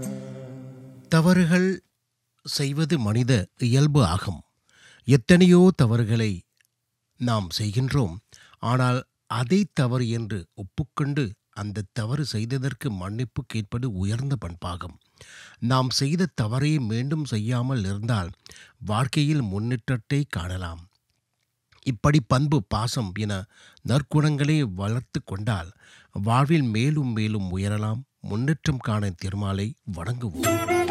தவறுகள் செய்வது மனித இயல்பு ஆகும் எத்தனையோ தவறுகளை நாம் செய்கின்றோம் ஆனால் அதை தவறு என்று ஒப்புக்கொண்டு அந்த தவறு செய்ததற்கு மன்னிப்பு கேட்பது உயர்ந்த பண்பாகும் நாம் செய்த தவறை மீண்டும் செய்யாமல் இருந்தால் வாழ்க்கையில் முன்னேற்றத்தை காணலாம் இப்படி பண்பு பாசம் என நற்குணங்களை வளர்த்து கொண்டால் வாழ்வில் மேலும் மேலும் உயரலாம் முன்னேற்றம் காண திருமாலை வணங்குவோம்